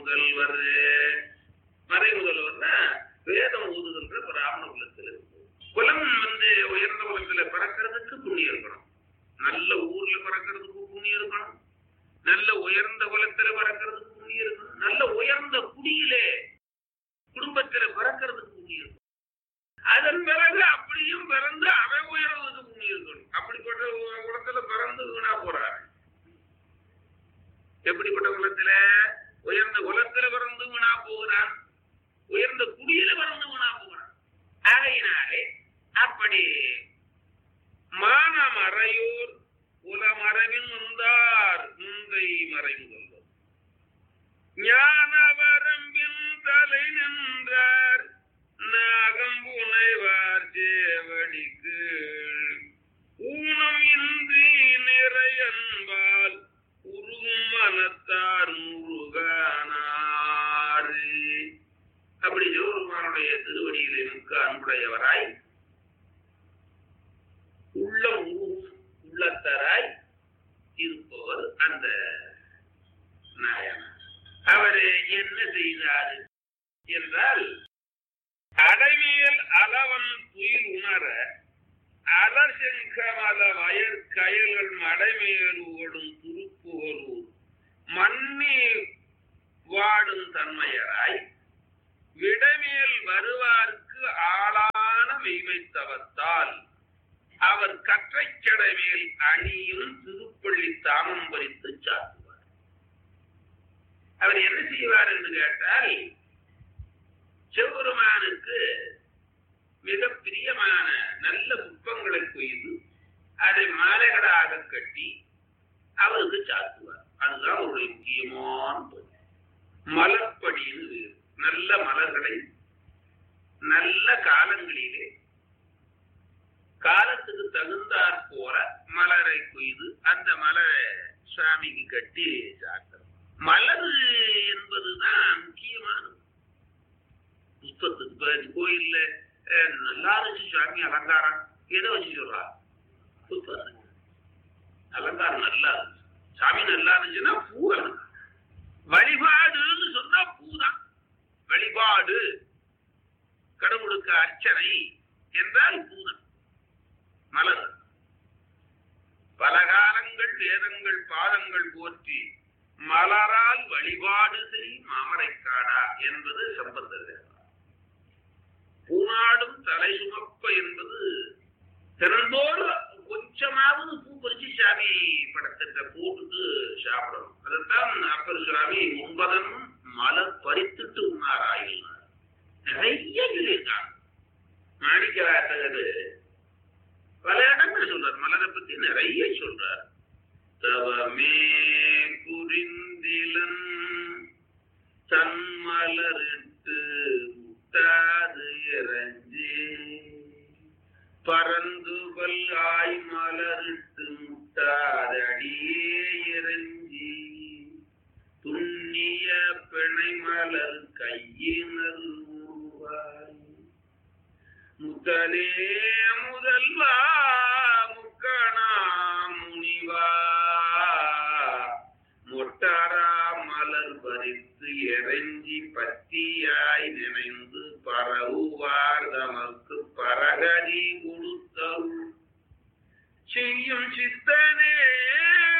முதல்வர் மறை முதல்வர்னா வேதம் ஓதுகின்ற பிராமண குலத்தில் இருக்கு குலம் வந்து உயர்ந்த குலத்துல பிறக்கிறதுக்கு புண்ணியம் இருக்கணும் நல்ல ஊர்ல பிறக்கிறதுக்கு புண்ணியம் இருக்கணும் நல்ல உயர்ந்த குலத்துல பிறக்கிறதுக்கு புண்ணியம் இருக்கணும் நல்ல உயர்ந்த குடியிலே குடும்பத்துல பிறக்கிறதுக்கு புண்ணியம் இருக்கணும் அதன் பிறகு அப்படியும் பிறந்து அவன் உயர்வதற்கு புண்ணியம் இருக்கணும் அப்படிப்பட்ட ஒரு குலத்துல பிறந்து வீணா போறாரு எப்படிப்பட்ட குலத்துல உயர்ந்த குலத்துல பிறந்து வீணா போகிறான் உயர்ந்த குடியில பிறந்து வீணா போகிறான் ஆகையினாலே அப்படி மானமறையோர் குலமரபின் வந்தார் முந்தை மறைமுதல்வர் ஞானவரம்பின் தலை நின்றார் நாகம் புனைவார் சேவடிக்கு ஊனம் இன்றி நிறையன்பால் உருகும் மனத்தார் முருகானார் அப்படி சிவபெருமானுடைய திருவடியிலே மிக்க அன்புடையவராய் உள்ளம் உருகும் உள்ளத்தராய் இருப்பவர் அந்த நாயனார் அவர் என்ன செய்தார் என்றால் அடைவியல் அளவன் துயில் உணர அலசெங்கமல வயற் கயல்கள் மடைமேல் ஓடும் துருப்புகளூர் மண்ணி வாடும் தன்மையராய் விடமேல் வருவார்க்கு ஆளான மெய்மைத்தவத்தால் அவர் கற்றைச் சடைமேல் அணியும் திருப்பள்ளி தாமம் பறித்து சாத்துவார் அவர் என்ன செய்வார் என்று கேட்டால் சிவபெருமானுக்கு மிக பிரியமான நல்ல புஷ்பங்களை கொய்து அதை மாலைகளாக கட்டி அவருக்கு சாத்துவார் அதுதான் ஒரு முக்கியமான தொழில். மலர்ப்படின்னு வேறு. நல்ல மலர்களை நல்ல காலங்களிலே காலத்துக்கு தகுந்தாற் போல மலரை கொய்து அந்த மலரை சுவாமிக்கு கட்டி சாத்துறோம் மலர் என்பதுதான் முக்கியமானது புஷ்பத்துக்கு இப்ப கோயில்ல அஹ், நல்லா இருந்துச்சு சுவாமி அலங்காரம் எதை வச்சு சொல்றா புஷ்பத்துக்கு அலங்காரம் நல்லா இருந்துச்சு சாமி நல்லா இருந்துச்சுன்னா பூ அலங்காரம். வழிபாடுன்னு சொன்னா பூதான் வழிபாடு கடவுளுக்கு அர்ச்சனை என்றால் பூதான் மலர் பல காலங்கள் வேதங்கள் பாதங்கள் போற்றி மலரால் வழிபாடு செய் மாமரைக்காடா என்பது சம்பந்தர் பூநாடும் தலை சுமப்ப என்பது திறந்தோறும் கொஞ்சமாவது பூ பறிச்சு சாமி படத்திட்ட போட்டுட்டு சாப்பிடணும் அதைத்தான் அப்பர் சுவாமி ஒன்பதன் மலர் பறித்துட்டு உண்ணாராயினார் நிறைய சொல்லியிருக்காங்க மாணிக்க வாசகர் பல இடங்கள் சொல்றார் மலரை பத்தி நிறைய சொல்றார் தவமே புரிந்திலன் தன்மலரிட்டு முட்டாது இறஞ்சி பரந்துபல் ஆய் மலரிட்டு முட்டாது அடியே இறஞ்சி துண்ணிய பிணை மலர் கையினர் உருவாய் முதலே முதல்வா முக்கணா முனிவா மொட்டாரா மலர் பறித்து இறங்கி பத்தியாய் நினைந்து பரவுவார் தமக்கு பரகதி கொடுத்தருள் செய்யும் சித்தனே